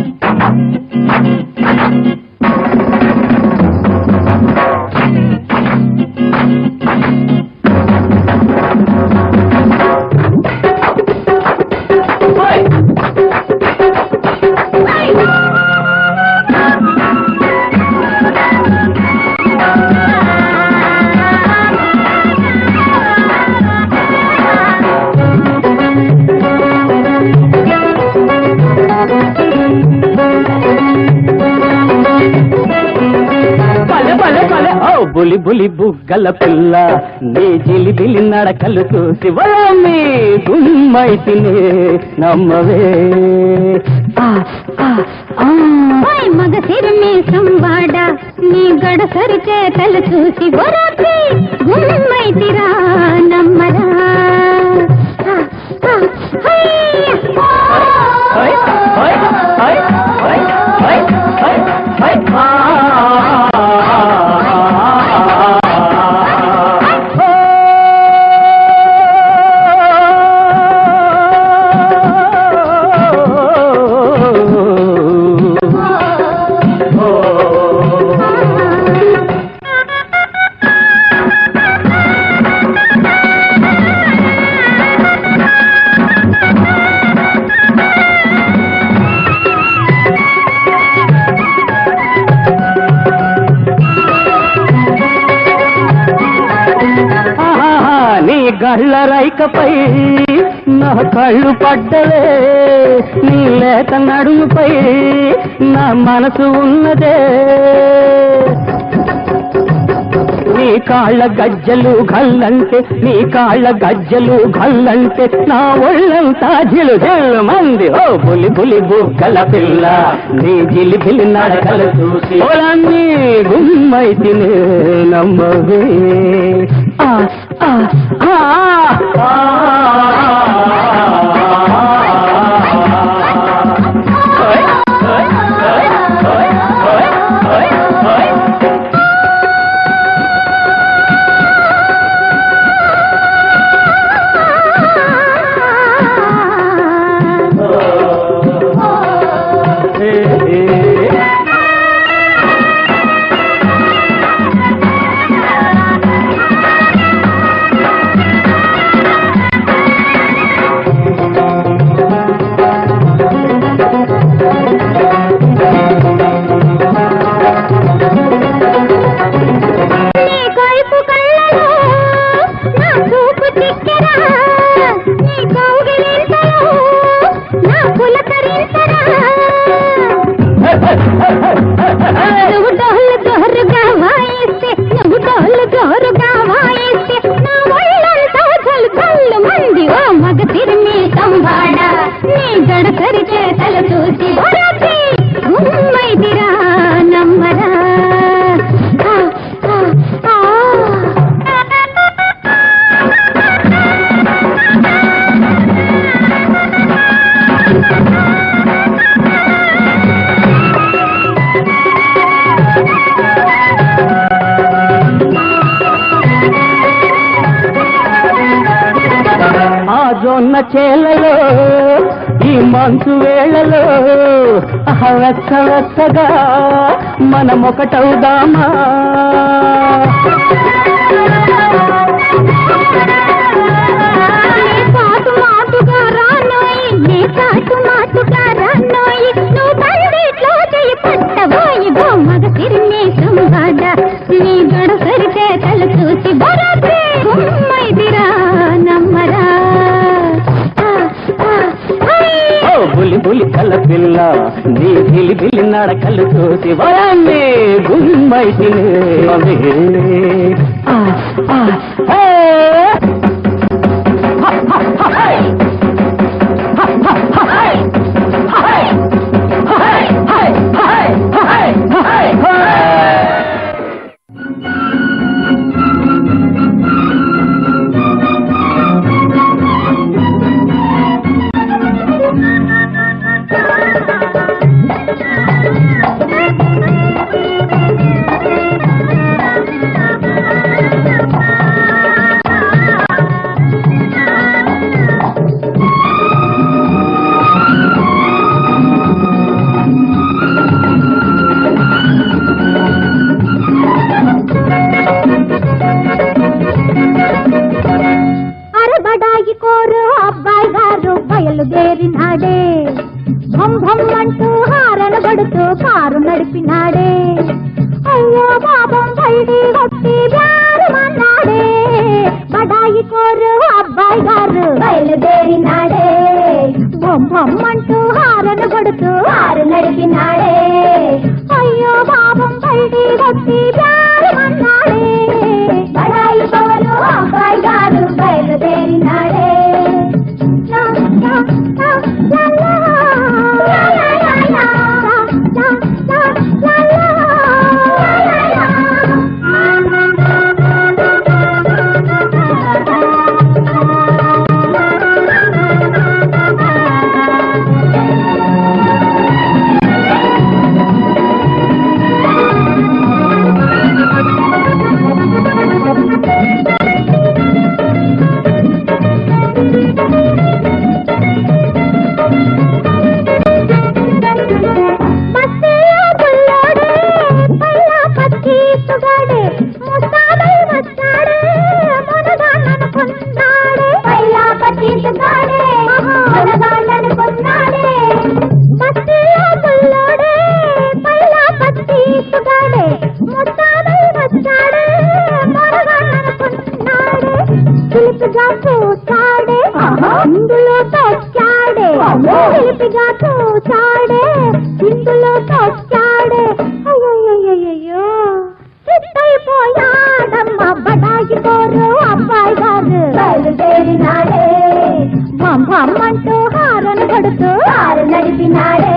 పలె పలె పలె ఓ bully bully బుగ్గల పిల్ల నీ జిలిబిలి నడకలు చూసి వలమి గుమ్మైతిని నమ్మవే ఆ, ఆ, ఆ. ఓయ్ మగ సిరిమి సంబాడ నీ గడసరి చేతలు చూసి గొరపి గుమ్మైతిరా నమ్మరా ఆ, ఆ, హయ్య! హై, హై, హై, హై, హై, హై, హై. ఆ, ఆహా, నీ గళ్ళ రైకపై నా కళ్ళు పడ్డవే నీ లేత నడుముపై నా మనసు ఉన్నదే నీ కాళ్ళ గజ్జలు గల్లంటే నీ కాళ్ళ గజ్జలు గల్లంటే నా ఒళ్ళంతా జిలు జిల్లు మంది ఓ బులి బులి బుగ్గల పిల్ల నీ జిలి బిలి నడకలు చూసి పొలాన్ని గుమ్మై తినే నమ్మవే ఆ, ఆ, ఆ, ఆ, ఓయ్, ఓయ్, ఓయ్, ఓయ్, ఓయ్, ఓయ్, ఓయ్. నీ కైపు కళ్ళలో నా చూపు చిక్కెరా నీ కౌగిలింతలో నా పులకరింతరా నువ్వు డోలు జోరుగా వాయిస్తే నువ్వు డోలు జోరుగా వాయిస్తే నా ఒళ్ళంతా చల్లు చల్లు మంది ఓ మగ తిరిమి సంబాడ నీ గడసరి చేతలు చూసి ఒరపి గుమ్మైదిరా నమ్మరా ఆ, ఆ, ఆ. ఆ జొన్న చేలలో ఈ మంచు వేళలో ఆహా, వెచ్చ వెచ్చగా మనమొకటవుదామా నీ పాటు మాటుగా రానోయి నీ పాటు మాటుగా రానోయి నువ్వు బండిట్లో చెయ్యి పట్టబోయి బొమ్మగ తిరిగి సంబాడ నీ గడసరి చేతలు చూసి బొరపే గుమ్మైదిరా నమ్మరా ఆ, ఆ, హై! ఓ బులి బులి కల పిల్ల నీ బిలి బిలి నడకలు చూసి వరాన్ని గుమ్మై తినే ఆ, ఆ, హే! హ, హ, హ, హై! హ, హ, హ, హై! హై! హై! హై! హై! హై! హై! హై! ఆ బమ్మంటూ హారను పడుతూ కారు నడిపినాడే అయ్యో పాపం పల్లి కొట్టి బ్యారమన్నాడే బడాయి కోరు అబ్బాయి గారు బయలుదేరినాడే బొమ్మంటూ హారను పడుతూ కారు నడిపినాడే అయ్యో పాపం పల్లి కొట్టి బ్యారమన్నాడే బడాయి కోరు అబ్బాయి గారు బయలుదేరినాడే లా, లా, లా, లా, లా. లా, లా, లా, లా. లా, లా, లా, లా, బస్సులో బుల్లోడే, పల్లా పచ్చీసుగాడే, ముస్తాబై వచ్చాడే, మనగాళ్ళనుకున్నాడే. పల్లా పచ్చీసుగాడే, మనగాళ్ళనుకున్నాడే. బస్సులో బుల్లోడే, పల్లా పచ్చీసుగాడే, ముస్తాబై వచ్చాడే, మనగాళ్ళనుకున్నాడే. చిలిపిగా చూచాడే ఇందులో తొచ్చాడే చిలిపిగా చూచాడే ఇందులో తొచ్చాడే అయ్యో చిత్తైపోయాడమ్మ బడాయి కోరు అబ్బాయి గారు బయలుదేరినాడే బొమ్మంటూ హారను కొడుతూ హారు నడిపినాడే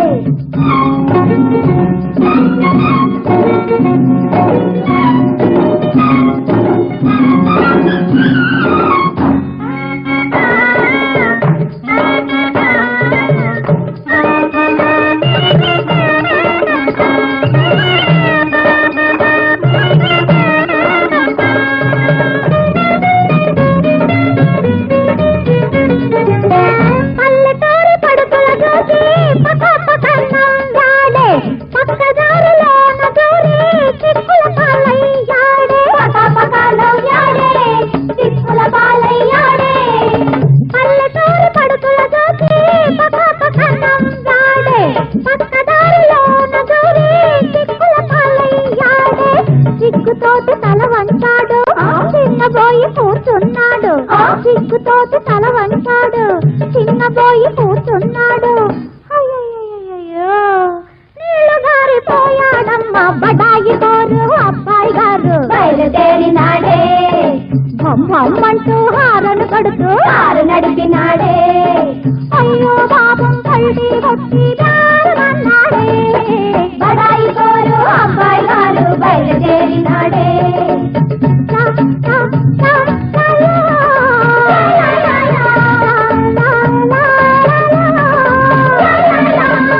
పల్లెటూరి పడుకుల చూసి పక పక నవ్వాడే పక్కదారిలోన దూరి చిక్కుల పాలయ్యాడే పక పక నవ్వాడే చిక్కుల పాలయ్యాడే పల్లెటూరి పడుకుల చూసి పక పక నవ్వాడే పక్కదారిలోన దూరి చిక్కుల పాలయ్యాడే చిక్కుతోటి తల వంచాడు చిన్నబోయి కూర్చున్నాడు చిక్కుతోటి తల వంచాడు చిన్నబోయి కూర్చున్నాడు అయ్యయ్యయ్యయ్యో, నీళ్లు గారిపోయాడమ్మ బడాయి గారు అబ్బాయి గారు బయలుదేరినాడే బొమ్మంటూ హారను కడుతూ హారు నడిపినాడే అయ్యో పాపం పల్లి కొట్టి దారమన్నాడే బడాయి గారు అబ్బాయి గారు బయలుదేరినాడే లా, లా, లా, లా, లా. లా, లా, లా, లా, లా, లా, లా, లా.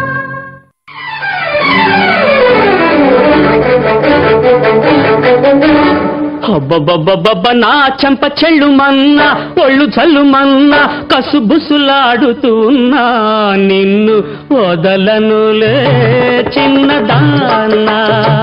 అబ్బబ్బబ్బబ్బ నా చెంప చెళ్ళు మన్న ఒళ్ళు చల్లు మన్న కసుబుసులాడుతూ ఉన్నా నిన్ను వదలనులే చిన్నదాన్నా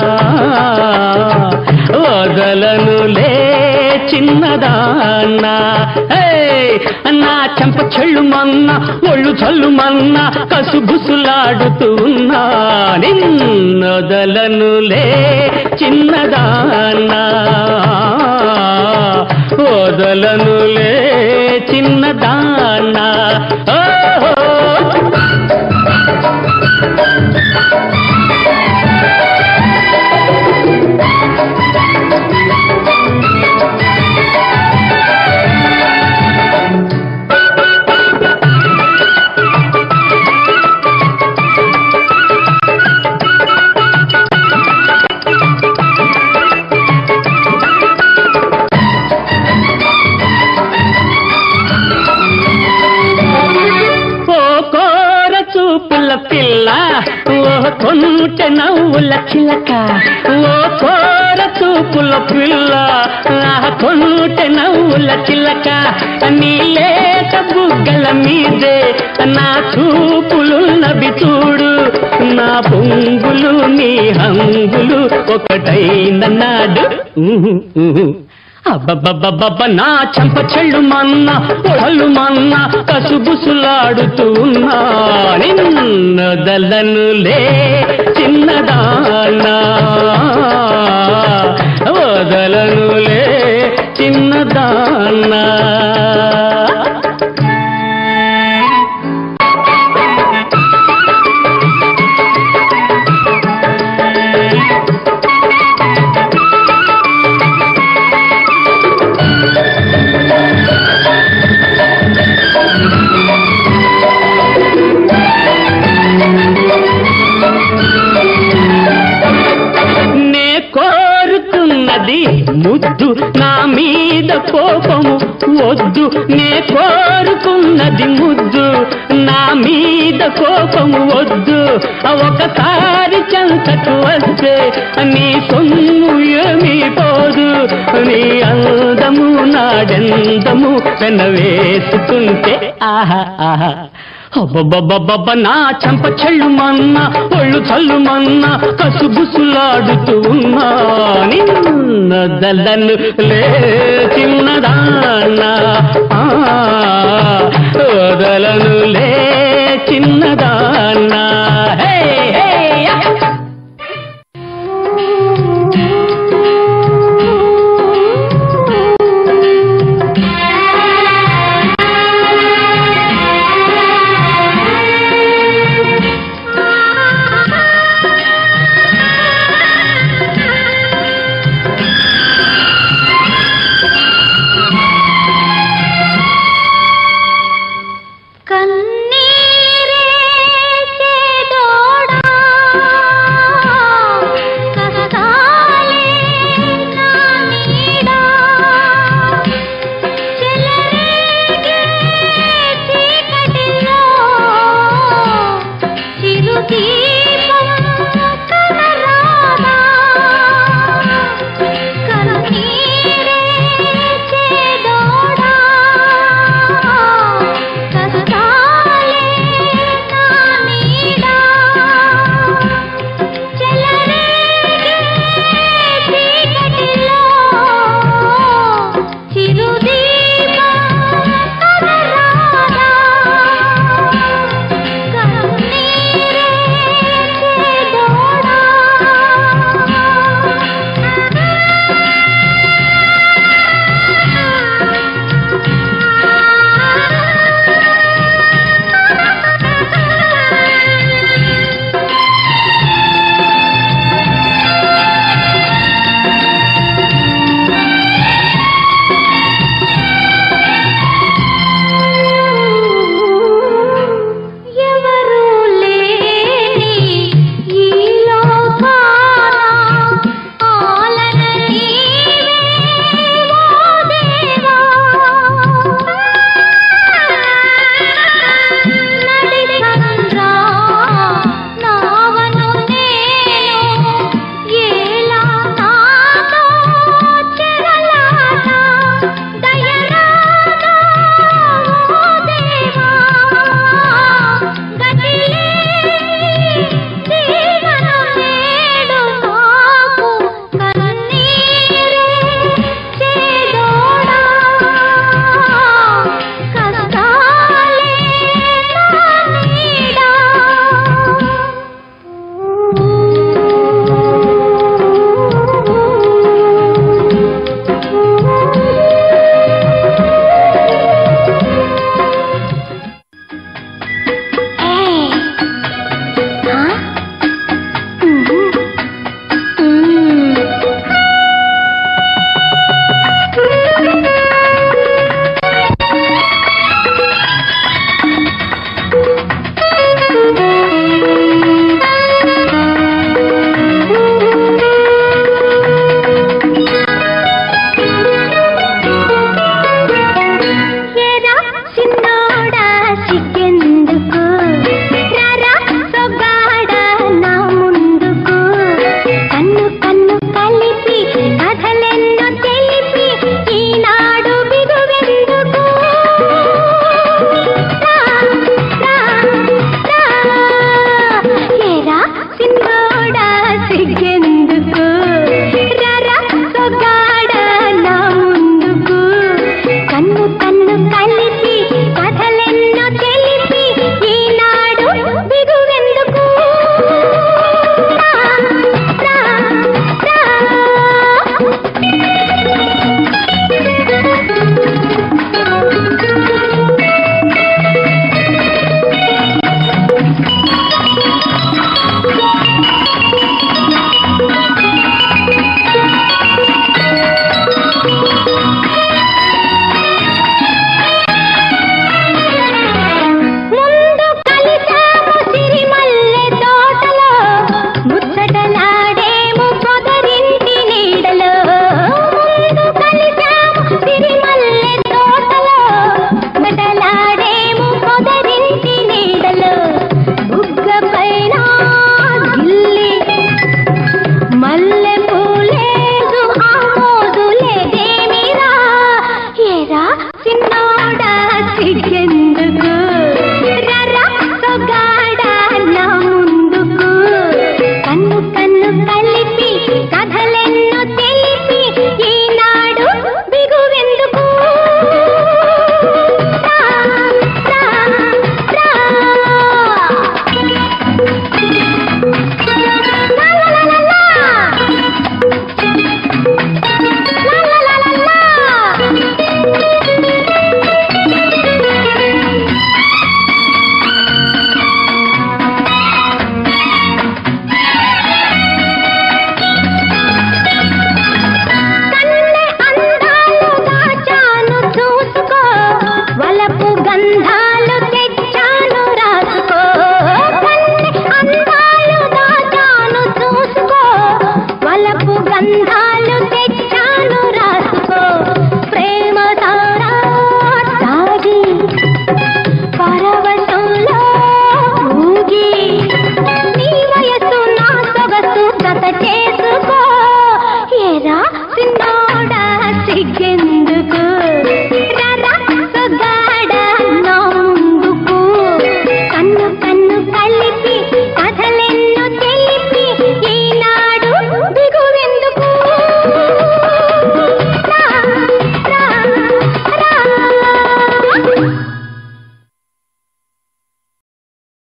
వదలనులే చిన్నదాన్నా ఏయ్! నా చెంప చెళ్ళు మన్న ఒళ్ళు చల్లు మన్న కసుబుసులాడుతూ ఉన్నా నిన్నొదలనులే చిన్నదాన్నా వదలనులే చిన్నదాన్నా ఓహో ఓ కోర చూపుల పిల్ల ఓ కొంచె నవ్వుల చిలక ఓ కోర చూపుల పిల్ల ఆ కొంచె నవ్వుల చిలక నీ లేత బుగ్గల మీదే నా చూపులున్నవి చూడు నా పొంగులు నీ హంగులు ఒకటైన నాడు ఉహు, ఉహు. అబ్బబ్బబ్బబ్బ నా చెంప చెళ్ళు మన్న పొడలు మన్న కసుబుసులాడుతూ ఉన్నా నిన్నదలనులే చిన్నదానా వదలనులే చిన్నదానా నే కోరుతున్నది ముద్దు నా మీద కోపము వద్దు నే కోరుకున్నది ముద్దు నా మీద కోపము వద్దు ఒకసారి చెంతకు వస్తే నీ సొమ్ము ఏమీ పోదు నీ అందము నాడెందము వెనవేసుకుంటే ఆహా ఆహా అబ్బబ్బబ్బబ్బ నా చెంప చెల్లు మన్న ఒళ్ళు చల్లు మన్న కసుబుసులాడుతూ ఉన్నా నిన్నదలను లే చిన్నదాన్న ఆ, వదలను లే